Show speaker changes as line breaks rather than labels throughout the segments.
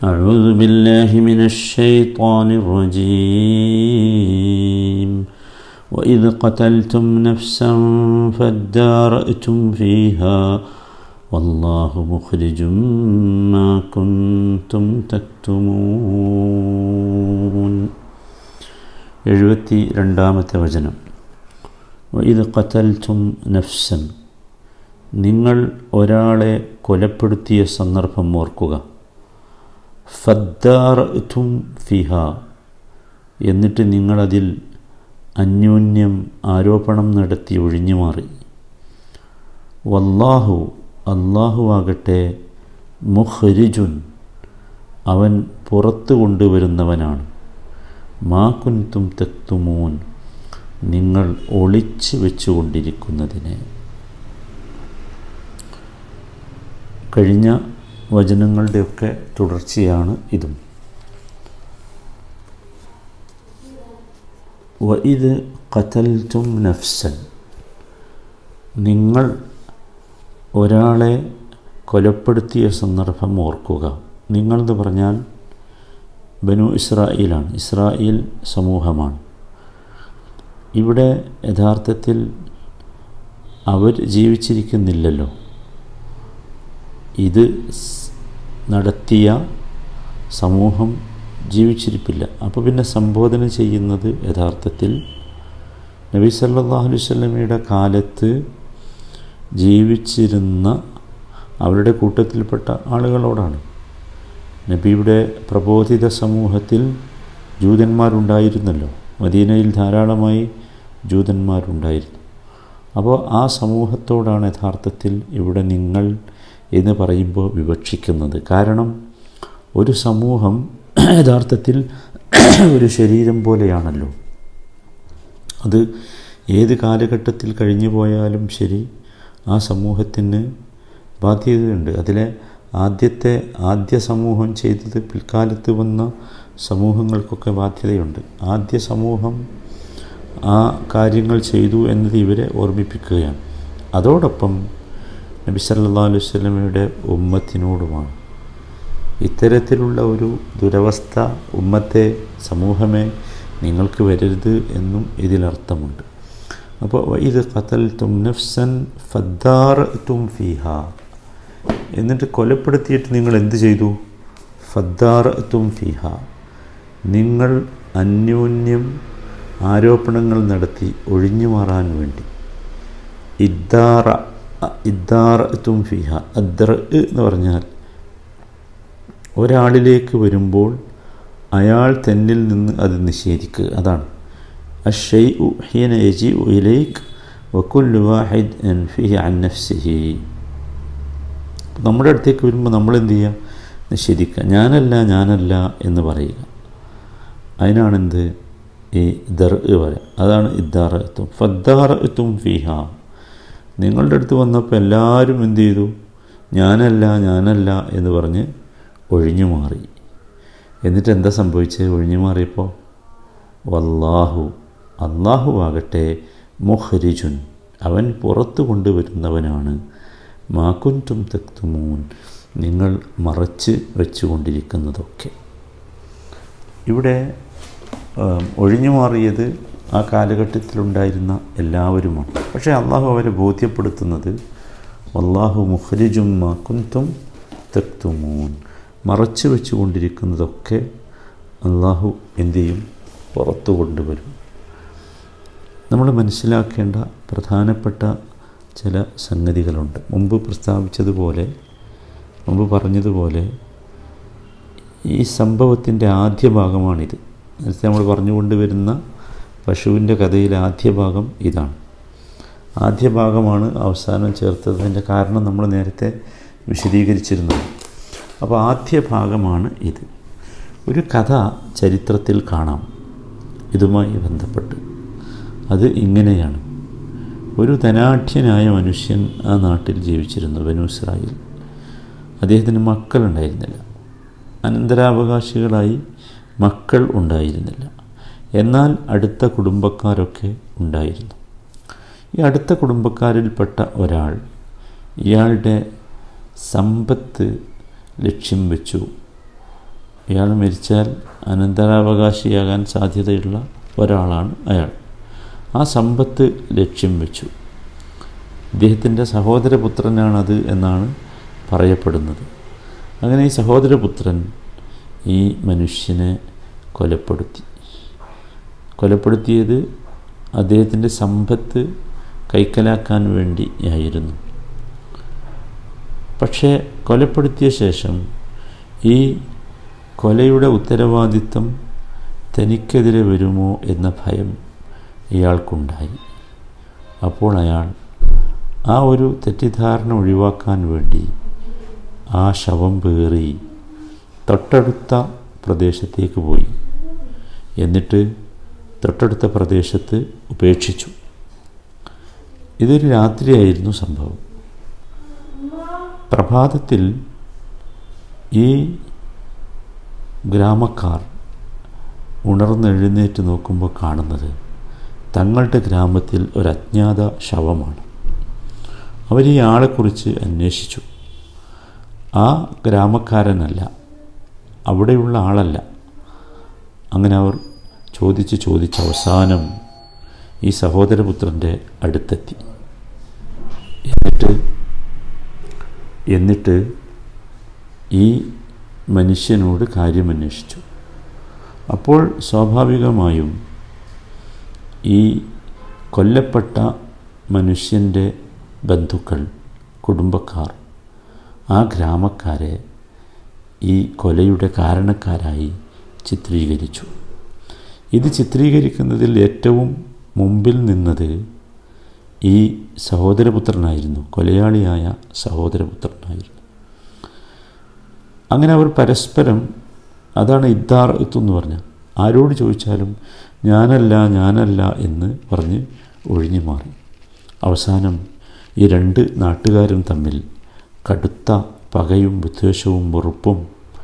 أعوذ بالله من الشيطان الرجيم وإذ قتلتم نفسا فادارأتم فيها والله مخرج ما كنتم تكتمون എഴുപത്തി രണ്ടാമത്തെ വചനം ഇത് കത്തൽത്തും നഫ്സൻ നിങ്ങൾ ഒരാളെ കൊലപ്പെടുത്തിയ സന്ദർഭം ഓർക്കുക ഫദ്ദാർത്തും ഫിഹ എന്നിട്ട് നിങ്ങളതിൽ അന്യോന്യം ആരോപണം നടത്തി ഒഴിഞ്ഞു മാറി വല്ലാഹു അള്ളാഹു ആകട്ടെ മുഖരിജുൻ അവൻ പുറത്തു കൊണ്ടുവരുന്നവനാണ് മാ കുൻതും തെക്തുമൂൻ നിങ്ങൾ ഒളിച്ചു വെച്ചുകൊണ്ടിരിക്കുന്നതിനെ കഴിഞ്ഞ വചനങ്ങളുടെയൊക്കെ തുടർച്ചയാണ് ഇതും വ ഇത് കത്തൽത്തും നഫ്സൻ നിങ്ങൾ ഒരാളെ കൊലപ്പെടുത്തിയ സന്ദർഭം ഓർക്കുക നിങ്ങളെന്ന് പറഞ്ഞാൽ ബനു ഇസ്രായേലാണ് ഇസ്രായേൽ സമൂഹമാണ് ഇവിടെ യഥാർത്ഥത്തിൽ അവർ ജീവിച്ചിരിക്കുന്നില്ലല്ലോ ഇത് നടത്തിയ സമൂഹം ജീവിച്ചിരിപ്പില്ല അപ്പോൾ പിന്നെ സംബോധന ചെയ്യുന്നത് യഥാർത്ഥത്തിൽ നബി സല്ലാഹു അലുവല്ലമയുടെ കാലത്ത് ജീവിച്ചിരുന്ന അവരുടെ കൂട്ടത്തിൽപ്പെട്ട ആളുകളോടാണ് നബിയുടെ പ്രബോധിത സമൂഹത്തിൽ ജൂതന്മാരുണ്ടായിരുന്നല്ലോ മദീനയിൽ ധാരാളമായി ജൂതന്മാരുണ്ടായിരുന്നു അപ്പോൾ ആ സമൂഹത്തോടാണ് യഥാർത്ഥത്തിൽ ഇവിടെ നിങ്ങൾ എന്ന് പറയുമ്പോൾ വിവക്ഷിക്കുന്നത് കാരണം ഒരു സമൂഹം യഥാർത്ഥത്തിൽ ഒരു ശരീരം പോലെയാണല്ലോ അത് ഏത് കാലഘട്ടത്തിൽ കഴിഞ്ഞു പോയാലും ശരി ആ സമൂഹത്തിന് ബാധ്യതയുണ്ട് അതിലെ ആദ്യത്തെ ആദ്യ സമൂഹം ചെയ്തത് പിൽക്കാലത്ത് വന്ന സമൂഹങ്ങൾക്കൊക്കെ ബാധ്യതയുണ്ട് ആദ്യ സമൂഹം ആ കാര്യങ്ങൾ ചെയ്തു എന്നത് ഇവരെ ഓർമ്മിപ്പിക്കുകയാണ് അതോടൊപ്പം നബി സല്ലാ അലൈഹി സ്വലമയുടെ ഉമ്മത്തിനോടുമാണ് ഇത്തരത്തിലുള്ള ഒരു ദുരവസ്ഥ ഉമ്മത്തെ സമൂഹമേ നിങ്ങൾക്ക് വരരുത് എന്നും ഇതിലർത്ഥമുണ്ട് അപ്പോൾ ഇത് ഖത്തൽ തും നഫ്സൻ ഫദ്ദാർ തും ഫിഹ എന്നിട്ട് കൊലപ്പെടുത്തിയിട്ട് നിങ്ങൾ എന്ത് ചെയ്തു ഫദ്ദാർ തും ഫിഹ നിങ്ങൾ അന്യോന്യം ആരോപണങ്ങൾ നടത്തി ഒഴിഞ്ഞു മാറാൻ വേണ്ടി ഇദ്ദാറ ഇദ്ദാർ തും ഫിഹ അദ്ദർ എന്ന് പറഞ്ഞാൽ ഒരാളിലേക്ക് വരുമ്പോൾ അയാൾ തന്നിൽ നിന്ന് അത് നിഷേധിക്കുക അതാണ് അഷൈ ഹീന യജി ഇലൈക്ക് വക്കുല്ലു വാഹിദ് അൻ ഫിഹി അൻ നഫ്സിഹി നമ്മുടെ അടുത്തേക്ക് വരുമ്പോൾ നമ്മൾ എന്ത് ചെയ്യുക നിഷേധിക്കുക ഞാനല്ല ഞാനല്ല എന്ന് പറയുക അതിനാണെന്ത് ഈ ദർ പറയാം അതാണ് ഇദ്ദാറത്തും ഫദ്ദാറത്തും ഫിഹ നിങ്ങളുടെ അടുത്ത് വന്നപ്പോൾ എല്ലാവരും എന്ത് ചെയ്തു ഞാനല്ല ഞാനല്ല എന്ന് പറഞ്ഞ് ഒഴിഞ്ഞു മാറി എന്നിട്ട് എന്താ സംഭവിച്ചത് ഒഴിഞ്ഞു മാറിയപ്പോൾ വല്ലാഹു അള്ളാഹു ആകട്ടെ മുഹരിജുൻ അവൻ പുറത്തു കൊണ്ടുവരുന്നവനാണ് മാക്കുൻറ്റും തെക്തുമൂൻ നിങ്ങൾ മറച്ച് വെച്ചുകൊണ്ടിരിക്കുന്നതൊക്കെ ഇവിടെ ഒഴിഞ്ഞു മാറിയത് ആ കാലഘട്ടത്തിലുണ്ടായിരുന്ന എല്ലാവരുമാണ് പക്ഷേ അള്ളാഹു അവരെ ബോധ്യപ്പെടുത്തുന്നത് അള്ളാഹു മുഖരിജും മാക്കുൻത്തും തെക്തുമൂൻ മറച്ചു വെച്ചുകൊണ്ടിരിക്കുന്നതൊക്കെ അള്ളാഹു എന്തു ചെയ്യും പുറത്തു കൊണ്ടുവരും നമ്മൾ മനസ്സിലാക്കേണ്ട പ്രധാനപ്പെട്ട ചില സംഗതികളുണ്ട് മുമ്പ് പ്രസ്താവിച്ചതുപോലെ മുമ്പ് പറഞ്ഞതുപോലെ ഈ സംഭവത്തിൻ്റെ ആദ്യ ഭാഗമാണിത് നേരത്തെ നമ്മൾ പറഞ്ഞുകൊണ്ടുവരുന്ന പശുവിൻ്റെ കഥയിലെ ആദ്യ ഭാഗം ഇതാണ് ആദ്യ ഭാഗമാണ് അവസാനം ചേർത്തതിൻ്റെ കാരണം നമ്മൾ നേരത്തെ വിശദീകരിച്ചിരുന്നത് അപ്പോൾ ആദ്യ ഭാഗമാണ് ഇത് ഒരു കഥ ചരിത്രത്തിൽ കാണാം ഇതുമായി ബന്ധപ്പെട്ട് അത് ഇങ്ങനെയാണ് ഒരു ധനാഠ്യനായ മനുഷ്യൻ ആ നാട്ടിൽ ജീവിച്ചിരുന്നു ബനു ഇസ്രായേൽ അദ്ദേഹത്തിന് മക്കളുണ്ടായിരുന്നില്ല അനന്തരാവകാശികളായി മക്കൾ ഉണ്ടായിരുന്നില്ല എന്നാൽ അടുത്ത കുടുംബക്കാരൊക്കെ ഉണ്ടായിരുന്നു ഈ അടുത്ത കുടുംബക്കാരിൽപ്പെട്ട ഒരാൾ ഇയാളുടെ സമ്പത്ത് ലക്ഷ്യം വെച്ചു ഇയാൾ മരിച്ചാൽ അനന്തരാവകാശിയാകാൻ സാധ്യതയുള്ള ഒരാളാണ് അയാൾ ആ സമ്പത്ത് ലക്ഷ്യം വെച്ചു ഇദ്ദേഹത്തിൻ്റെ സഹോദരപുത്രനാണത് എന്നാണ് പറയപ്പെടുന്നത് അങ്ങനെ ഈ സഹോദരപുത്രൻ ഈ മനുഷ്യനെ കൊലപ്പെടുത്തി കൊലപ്പെടുത്തിയത് അദ്ദേഹത്തിൻ്റെ സമ്പത്ത് കൈക്കലാക്കാൻ വേണ്ടിയായിരുന്നു പക്ഷേ കൊലപ്പെടുത്തിയ ശേഷം ഈ കൊലയുടെ ഉത്തരവാദിത്തം തനിക്കെതിരെ വരുമോ എന്ന ഭയം ഇയാൾക്കുണ്ടായി അപ്പോൾ അയാൾ ആ ഒരു തെറ്റിദ്ധാരണ ഒഴിവാക്കാൻ വേണ്ടി ആ ശവം പേറി തൊട്ടടുത്ത പ്രദേശത്തേക്ക് പോയി എന്നിട്ട് തൊട്ടടുത്ത പ്രദേശത്ത് ഉപേക്ഷിച്ചു ഇതൊരു രാത്രിയായിരുന്നു സംഭവം പ്രഭാതത്തിൽ ഈ ഗ്രാമക്കാർ ഉണർന്നെഴുന്നേറ്റ് നോക്കുമ്പോൾ കാണുന്നത് തങ്ങളുടെ ഗ്രാമത്തിൽ ഒരു അജ്ഞാത ശവമാണ് അവർ ഈ ആളെക്കുറിച്ച് അന്വേഷിച്ചു ആ ഗ്രാമക്കാരനല്ല അവിടെയുള്ള ആളല്ല അങ്ങനെ അവർ ചോദിച്ച് ചോദിച്ച് അവസാനം ഈ സഹോദരപുത്രൻ്റെ അടുത്തെത്തി എന്നിട്ട് എന്നിട്ട് ഈ മനുഷ്യനോട് കാര്യമന്വേഷിച്ചു അപ്പോൾ സ്വാഭാവികമായും ഈ കൊല്ലപ്പെട്ട മനുഷ്യൻ്റെ ബന്ധുക്കൾ കുടുംബക്കാർ ആ ഗ്രാമക്കാരെ ഈ കൊലയുടെ കാരണക്കാരായി ചിത്രീകരിച്ചു ഇത് ചിത്രീകരിക്കുന്നതിൽ ഏറ്റവും മുമ്പിൽ നിന്നത് ഈ സഹോദരപുത്രനായിരുന്നു കൊലയാളിയായ സഹോദരപുത്രനായിരുന്നു അങ്ങനെ അവർ പരസ്പരം അതാണ് ഇദ്ദാർ എന്ന് പറഞ്ഞ ആരോട് ചോദിച്ചാലും ഞാനല്ല ഞാനല്ല എന്ന് പറഞ്ഞ് ഒഴിഞ്ഞു മാറി അവസാനം ഈ രണ്ട് നാട്ടുകാരും തമ്മിൽ കടുത്ത പകയും വിദ്വേഷവും വെറുപ്പും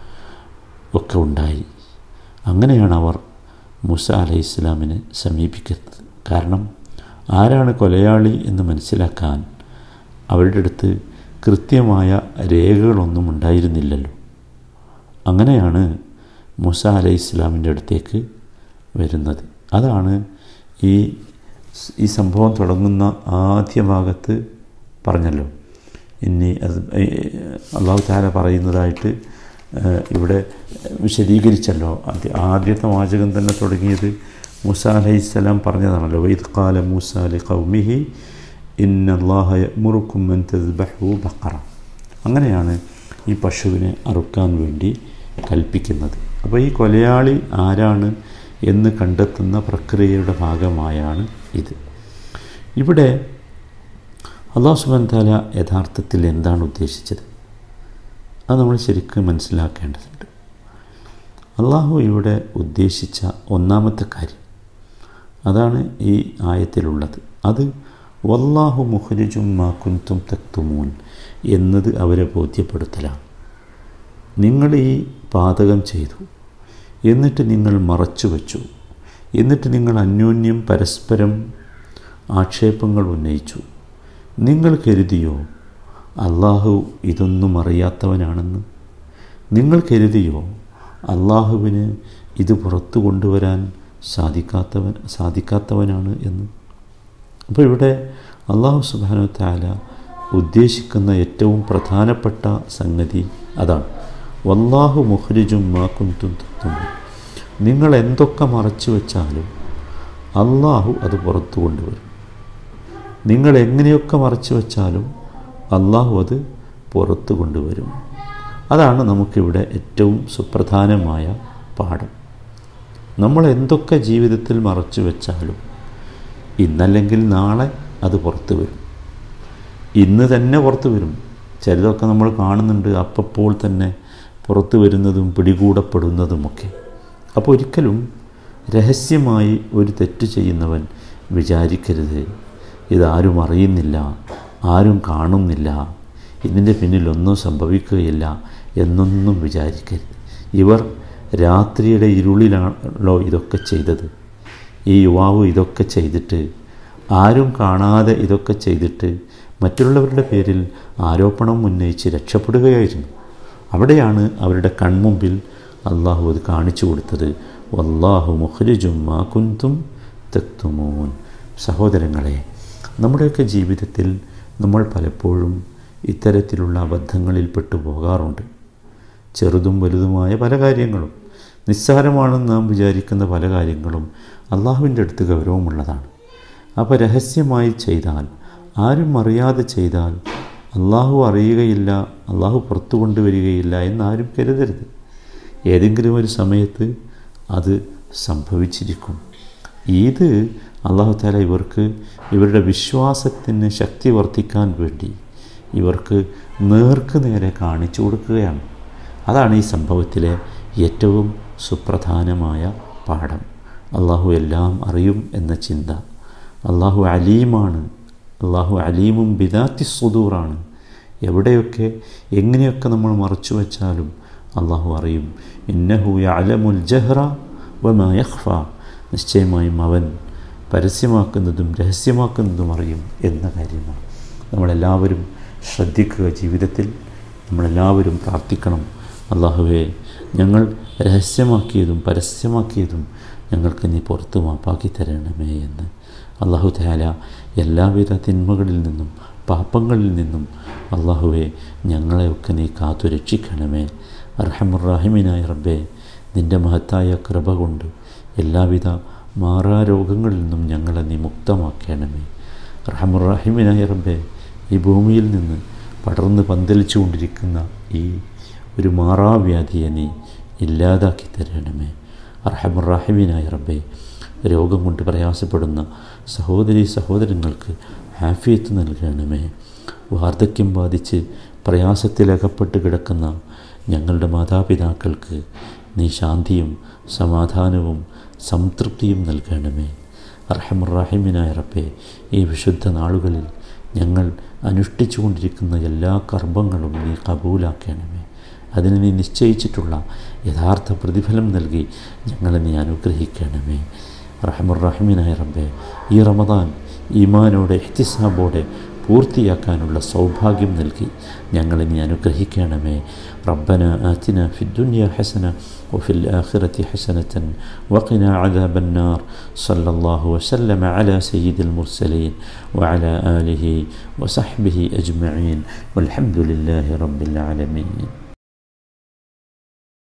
ഒക്കെ ഉണ്ടായി അങ്ങനെയാണ് അവർ മുസ അലൈഹി ഇസ്ലാമിനെ സമീപിക്കുന്നത് കാരണം ആരാണ് കൊലയാളി എന്ന് മനസ്സിലാക്കാൻ അവരുടെ അടുത്ത് കൃത്യമായ രേഖകളൊന്നും ഉണ്ടായിരുന്നില്ലല്ലോ അങ്ങനെയാണ് മുസ അലൈഹി ഇസ്ലാമിൻ്റെ അടുത്തേക്ക് വരുന്നത് അതാണ് ഈ ഈ സംഭവം തുടങ്ങുന്ന ആദ്യ ഭാഗത്ത് പറഞ്ഞല്ലോ ഇനി അത് അള്ളാഹു താല പറയുന്നതായിട്ട് ഇവിടെ വിശദീകരിച്ചല്ലോ ആദ്യ ആദ്യത്തെ വാചകം തന്നെ തുടങ്ങിയത് മൂസ അലൈഹിസ്സലാം പറഞ്ഞതാണല്ലോ വൈദ് കാല മൂസ അലി കൗമിഹി ഇന്നല്ലാഹ മുറുക്കുമ്മൻ തസ്ബഹു ബക്കറ അങ്ങനെയാണ് ഈ പശുവിനെ അറുക്കാൻ വേണ്ടി കൽപ്പിക്കുന്നത് അപ്പോൾ ഈ കൊലയാളി ആരാണ് എന്ന് കണ്ടെത്തുന്ന പ്രക്രിയയുടെ ഭാഗമായാണ് ഇത് ഇവിടെ അള്ളാഹു സുബാൻ താല യഥാർത്ഥത്തിൽ എന്താണ് ഉദ്ദേശിച്ചത് അത് നമ്മൾ ശരിക്കും മനസ്സിലാക്കേണ്ടതുണ്ട് അള്ളാഹു ഇവിടെ ഉദ്ദേശിച്ച ഒന്നാമത്തെ കാര്യം അതാണ് ഈ ആയത്തിലുള്ളത് അത് വല്ലാഹു മുഹരിജും മാ കുന്തും തക്തുമൂൻ എന്നത് അവരെ ബോധ്യപ്പെടുത്തലാണ് നിങ്ങൾ ഈ പാതകം ചെയ്തു എന്നിട്ട് നിങ്ങൾ മറച്ചു വച്ചു എന്നിട്ട് നിങ്ങൾ അന്യോന്യം പരസ്പരം ആക്ഷേപങ്ങൾ ഉന്നയിച്ചു നിങ്ങൾ കരുതിയോ അള്ളാഹു ഇതൊന്നും അറിയാത്തവനാണെന്ന് നിങ്ങൾ കരുതിയോ അള്ളാഹുവിന് ഇത് പുറത്തു കൊണ്ടുവരാൻ സാധിക്കാത്തവൻ സാധിക്കാത്തവനാണ് എന്ന് അപ്പോൾ ഇവിടെ അള്ളാഹു സുബാനു താല ഉദ്ദേശിക്കുന്ന ഏറ്റവും പ്രധാനപ്പെട്ട സംഗതി അതാണ് വല്ലാഹു മുഹ്രിജും മാക്കുന്തും തത്തും നിങ്ങൾ എന്തൊക്കെ മറച്ചു വെച്ചാലും അള്ളാഹു അത് പുറത്തു കൊണ്ടുവരും നിങ്ങൾ എങ്ങനെയൊക്കെ മറച്ചു വെച്ചാലും അള്ളാഹു അത് പുറത്തു കൊണ്ടുവരും അതാണ് നമുക്കിവിടെ ഏറ്റവും സുപ്രധാനമായ പാഠം നമ്മൾ എന്തൊക്കെ ജീവിതത്തിൽ മറച്ചു വെച്ചാലും ഇന്നല്ലെങ്കിൽ നാളെ അത് പുറത്തു വരും ഇന്ന് തന്നെ പുറത്തു വരും ചിലതൊക്കെ നമ്മൾ കാണുന്നുണ്ട് അപ്പോൾ തന്നെ പുറത്തു വരുന്നതും പിടികൂടപ്പെടുന്നതുമൊക്കെ അപ്പോൾ ഒരിക്കലും രഹസ്യമായി ഒരു തെറ്റ് ചെയ്യുന്നവൻ വിചാരിക്കരുത് ഇതാരും അറിയുന്നില്ല ആരും കാണുന്നില്ല ഇതിൻ്റെ പിന്നിൽ ഒന്നും സംഭവിക്കുകയില്ല എന്നൊന്നും വിചാരിക്കരുത് ഇവർ രാത്രിയുടെ ഇരുളിലാണല്ലോ ഇതൊക്കെ ചെയ്തത് ഈ യുവാവ് ഇതൊക്കെ ചെയ്തിട്ട് ആരും കാണാതെ ഇതൊക്കെ ചെയ്തിട്ട് മറ്റുള്ളവരുടെ പേരിൽ ആരോപണം ഉന്നയിച്ച് രക്ഷപ്പെടുകയായിരുന്നു അവിടെയാണ് അവരുടെ കൺമുമ്പിൽ അള്ളാഹു അത് കാണിച്ചു കൊടുത്തത് വല്ലാഹു മുഖ്രിജും മാ കുന്തും തെത്തുമൂൻ സഹോദരങ്ങളെ നമ്മുടെയൊക്കെ ജീവിതത്തിൽ നമ്മൾ പലപ്പോഴും ഇത്തരത്തിലുള്ള അബദ്ധങ്ങളിൽ പെട്ടു പോകാറുണ്ട് ചെറുതും വലുതുമായ പല കാര്യങ്ങളും നിസ്സാരമാണെന്ന് നാം വിചാരിക്കുന്ന പല കാര്യങ്ങളും അള്ളാഹുവിൻ്റെ അടുത്ത് ഗൗരവമുള്ളതാണ് അപ്പോൾ രഹസ്യമായി ചെയ്താൽ ആരും അറിയാതെ ചെയ്താൽ അള്ളാഹു അറിയുകയില്ല അള്ളാഹു പുറത്തു കൊണ്ടുവരികയില്ല എന്നാരും കരുതരുത് ഏതെങ്കിലും ഒരു സമയത്ത് അത് സംഭവിച്ചിരിക്കും ഇത് അള്ളാഹു താല ഇവർക്ക് ഇവരുടെ വിശ്വാസത്തിന് ശക്തി വർദ്ധിക്കാൻ വേണ്ടി ഇവർക്ക് നേർക്ക് നേരെ കാണിച്ചു കൊടുക്കുകയാണ് അതാണ് ഈ സംഭവത്തിലെ ഏറ്റവും സുപ്രധാനമായ പാഠം അള്ളാഹു എല്ലാം അറിയും എന്ന ചിന്ത അള്ളാഹു അലീമാണ് അള്ളാഹു അലീമും ബിദാത്തി സുദൂറാണ് എവിടെയൊക്കെ എങ്ങനെയൊക്കെ നമ്മൾ മറച്ചു വച്ചാലും അള്ളാഹു അറിയും ഇന്നഹു അലമുൽ ജഹ്റ വമാ യഖ്ഫ നിശ്ചയമായും അവൻ പരസ്യമാക്കുന്നതും രഹസ്യമാക്കുന്നതും അറിയും എന്ന കാര്യമാണ് നമ്മളെല്ലാവരും ശ്രദ്ധിക്കുക ജീവിതത്തിൽ നമ്മളെല്ലാവരും പ്രാർത്ഥിക്കണം അള്ളാഹുവെ ഞങ്ങൾ രഹസ്യമാക്കിയതും പരസ്യമാക്കിയതും ഞങ്ങൾക്ക് നീ പുറത്ത് മാപ്പാക്കി തരണമേ എന്ന് അള്ളാഹു താല എല്ലാവിധ തിന്മകളിൽ നിന്നും പാപങ്ങളിൽ നിന്നും അള്ളാഹുവെ ഞങ്ങളെയൊക്കെ നീ കാത്തു രക്ഷിക്കണമേ അർഹമുറാഹിമിനായ റബ്ബേ നിൻ്റെ മഹത്തായ കൃപ കൊണ്ട് എല്ലാവിധ മാറാരോഗങ്ങളിൽ നിന്നും ഞങ്ങളെ നീ മുക്തമാക്കണമേ റഹമുറാഹിമിനായ റബ്ബേ ഈ ഭൂമിയിൽ നിന്ന് പടർന്ന് പന്തലിച്ചു കൊണ്ടിരിക്കുന്ന ഈ ഒരു മാറാവ്യാധിയെ നീ ഇല്ലാതാക്കി തരണമേ അർഹമുറാഹിമിനായ റബ്ബേ രോഗം കൊണ്ട് പ്രയാസപ്പെടുന്ന സഹോദരി സഹോദരങ്ങൾക്ക് ഹാഫിയത്ത് നൽകണമേ വാർദ്ധക്യം ബാധിച്ച് പ്രയാസത്തിലകപ്പെട്ട് കിടക്കുന്ന ഞങ്ങളുടെ മാതാപിതാക്കൾക്ക് നീ ശാന്തിയും സമാധാനവും സംതൃപ്തിയും നൽകണമേ അർഹമുറാഹിമിനായ റബ്ബേ ഈ വിശുദ്ധ നാളുകളിൽ ഞങ്ങൾ അനുഷ്ഠിച്ചുകൊണ്ടിരിക്കുന്ന എല്ലാ കർമ്മങ്ങളും നീ കബൂലാക്കണമേ അതിന് നീ നിശ്ചയിച്ചിട്ടുള്ള യഥാർത്ഥ പ്രതിഫലം നൽകി ഞങ്ങളെ നീ അനുഗ്രഹിക്കണമേ റഹമുറഹിമിനായ റബ്ബെ ഈ റമദാൻ ഈമാനോടെ എഹ്തിസാബോടെ പൂർത്തിയാക്കാനുള്ള സൗഭാഗ്യം നൽകി ഞങ്ങളെ നീ അനുഗ്രഹിക്കണമേ റബ്ബന ആതിന ഫി الدنيا حسنة وفي الآخرة حسنة وقنا عذاب النار صلى الله وسلم على سيد المرسلين وعلى آله وصحبه أجمعين والحمد لله رب العالمين